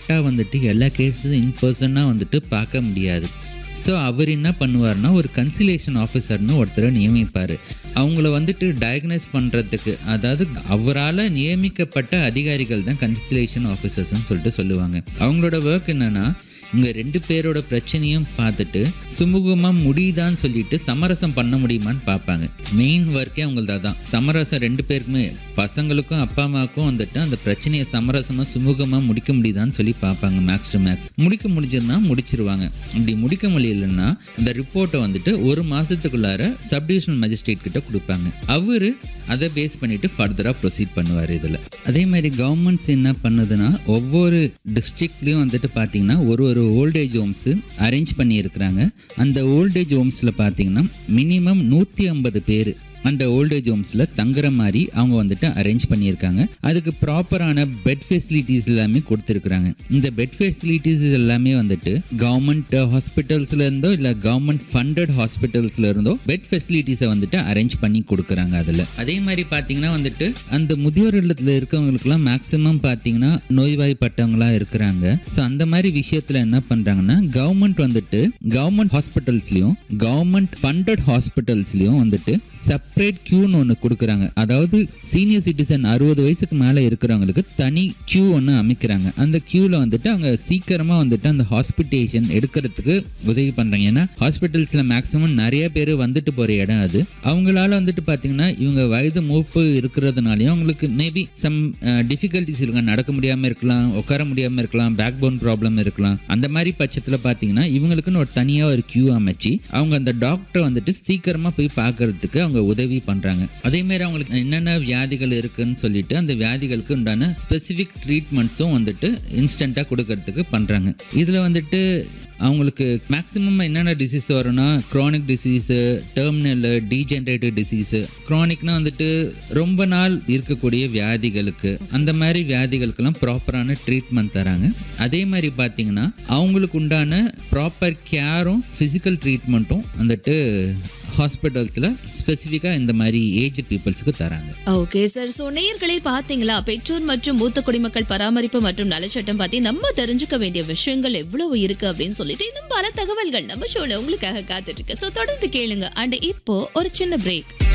கரெக்டாக வந்துட்டு எல்லா கேஸஸும் இன் பர்சனாக வந்துட்டு பார்க்க முடியாது ஸோ அவர் என்ன பண்ணுவார்னா ஒரு கன்சிலேஷன் ஆஃபீஸர்னு ஒருத்தரை நியமிப்பார் அவங்கள வந்துட்டு டயக்னைஸ் பண்ணுறதுக்கு அதாவது அவரால் நியமிக்கப்பட்ட அதிகாரிகள் தான் கன்சிலேஷன் ஆஃபீஸர்ஸ்னு சொல்லிட்டு சொல்லுவாங்க அவங்களோட ஒர்க் என்னன்னா இங்கே ரெண்டு பேரோட பிரச்சனையும் பார்த்துட்டு சுமூகமாக முடியுதான்னு சொல்லிட்டு சமரசம் பண்ண முடியுமான்னு பார்ப்பாங்க மெயின் ஒர்க்கே அவங்களது அதான் சமரசம் ரெண்டு பேருக்குமே பசங்களுக்கும் அப்பா அம்மாவுக்கும் வந்துட்டு அந்த பிரச்சனையை சமரசமாக சுமூகமாக முடிக்க முடியுதான்னு சொல்லி பார்ப்பாங்க மேக்ஸ் டு மேக்ஸ் முடிக்க முடிஞ்சதுன்னா முடிச்சிருவாங்க அப்படி முடிக்க முடியலன்னா அந்த ரிப்போர்ட்டை வந்துட்டு ஒரு மாதத்துக்குள்ளார சப்டிவிஷனல் மேஜிஸ்ட்ரேட் கிட்ட கொடுப்பாங்க அவர் அதை பேஸ் பண்ணிட்டு ஃபர்தராக ப்ரொசீட் பண்ணுவார் இதில் அதே மாதிரி கவர்மெண்ட்ஸ் என்ன பண்ணுதுன்னா ஒவ்வொரு டிஸ்ட்ரிக்ட்லேயும் வந்துட்டு பார்த்தீங்கன்னா ஒரு ஒரு ஓல்டேஜ் ஹோம்ஸு அரேஞ்ச் பண்ணியிருக்கிறாங்க அந்த ஓல்டேஜ் ஹோம்ஸில் பார்த்தீங்கன்னா மினிமம் நூற்றி ஐம்பது பேர் அந்த ஓல்டேஜ் ஹோம்ஸில் தங்குற மாதிரி அவங்க வந்துட்டு அரேஞ்ச் பண்ணியிருக்காங்க அதுக்கு ப்ராப்பரான பெட் ஃபெசிலிட்டிஸ் எல்லாமே கொடுத்துருக்குறாங்க இந்த பெட் ஃபெசிலிட்டிஸ் எல்லாமே வந்துட்டு கவர்மெண்ட் ஹாஸ்பிட்டல்ஸ்ல இருந்தோ இல்லை கவர்மெண்ட் ஃபண்டட் ஹாஸ்பிட்டல்ஸ்ல இருந்தோ பெட் ஃபெசிலிட்டிஸை வந்துட்டு அரேஞ்ச் பண்ணி கொடுக்குறாங்க அதில் அதே மாதிரி பார்த்தீங்கன்னா வந்துட்டு அந்த முதியோர் இல்லத்தில் இருக்கவங்களுக்குலாம் மேக்ஸிமம் பார்த்தீங்கன்னா நோய்வாய்ப்பட்டவங்களா இருக்கிறாங்க ஸோ அந்த மாதிரி விஷயத்தில் என்ன பண்ணுறாங்கன்னா கவர்மெண்ட் வந்துட்டு கவர்மெண்ட் ஹாஸ்பிட்டல்ஸ்லையும் கவர்மெண்ட் ஃபண்டட் ஹாஸ்பிட்டல்ஸ்லையும் வந்துட்டு செப்பரேட் கியூன்னு ஒன்று கொடுக்குறாங்க அதாவது சீனியர் சிட்டிசன் அறுபது வயசுக்கு மேலே இருக்கிறவங்களுக்கு தனி கியூ ஒன்று அமைக்கிறாங்க அந்த கியூவில் வந்துட்டு அவங்க சீக்கிரமாக வந்துட்டு அந்த ஹாஸ்பிட்டேஷன் எடுக்கிறதுக்கு உதவி பண்ணுறாங்க ஏன்னா ஹாஸ்பிட்டல்ஸில் மேக்ஸிமம் நிறைய பேர் வந்துட்டு போகிற இடம் அது அவங்களால வந்துட்டு பார்த்தீங்கன்னா இவங்க வயது மூப்பு இருக்கிறதுனாலையும் அவங்களுக்கு மேபி சம் டிஃபிகல்ட்டிஸ் இருக்கலாம் நடக்க முடியாமல் இருக்கலாம் உட்கார முடியாமல் இருக்கலாம் பேக் போன் ப்ராப்ளம் இருக்கலாம் அந்த மாதிரி பட்சத்தில் பார்த்தீங்கன்னா இவங்களுக்குன்னு ஒரு தனியாக ஒரு கியூ அமைச்சு அவங்க அந்த டாக்டரை வந்துட்டு சீக்கிரமாக போய் பார்க்கறதுக்கு அவங்க உதவி பண்ணுறாங்க அதே மாதிரி அவங்களுக்கு என்னென்ன வியாதிகள் இருக்குன்னு சொல்லிட்டு அந்த வியாதிகளுக்கு உண்டான ஸ்பெசிஃபிக் ட்ரீட்மெண்ட்ஸும் வந்துட்டு இன்ஸ்டண்ட்டாக கொடுக்கறதுக்கு பண்ணுறாங்க இதில் வந்துட்டு அவங்களுக்கு மேக்ஸிமம் என்னென்ன டிசீஸ் வரும்னா chronic disease terminal degenerative disease க்ரானிக்னா வந்துட்டு ரொம்ப நாள் இருக்கக்கூடிய வியாதிகளுக்கு அந்த மாதிரி வியாதிகளுக்கெல்லாம் ப்ராப்பரான ட்ரீட்மெண்ட் தராங்க அதே மாதிரி பார்த்தீங்கன்னா அவங்களுக்கு உண்டான ப்ராப்பர் கேரும் ஃபிசிக்கல் ட்ரீட்மெண்ட்டும் வந்துட்டு ஹாஸ்பிட்டல்ஸில் ஸ்பெசிஃபிக்காக இந்த மாதிரி ஏஜ் பீப்புள்ஸுக்கு தராங்க ஓகே சார் ஸோ நேயர்களே பார்த்தீங்களா பெற்றோர் மற்றும் மூத்த குடிமக்கள் பராமரிப்பு மற்றும் நலச்சட்டம் பத்தி நம்ம தெரிஞ்சுக்க வேண்டிய விஷயங்கள் எவ்வளவு இருக்கு அப்படின்னு சொல்லிட்டு இன்னும் பல தகவல்கள் நம்ம ஷோல உங்களுக்காக காத்துட்டு இருக்கு ஸோ தொடர்ந்து கேளுங்க அண்ட் இப்போ ஒரு சின்ன பிரேக்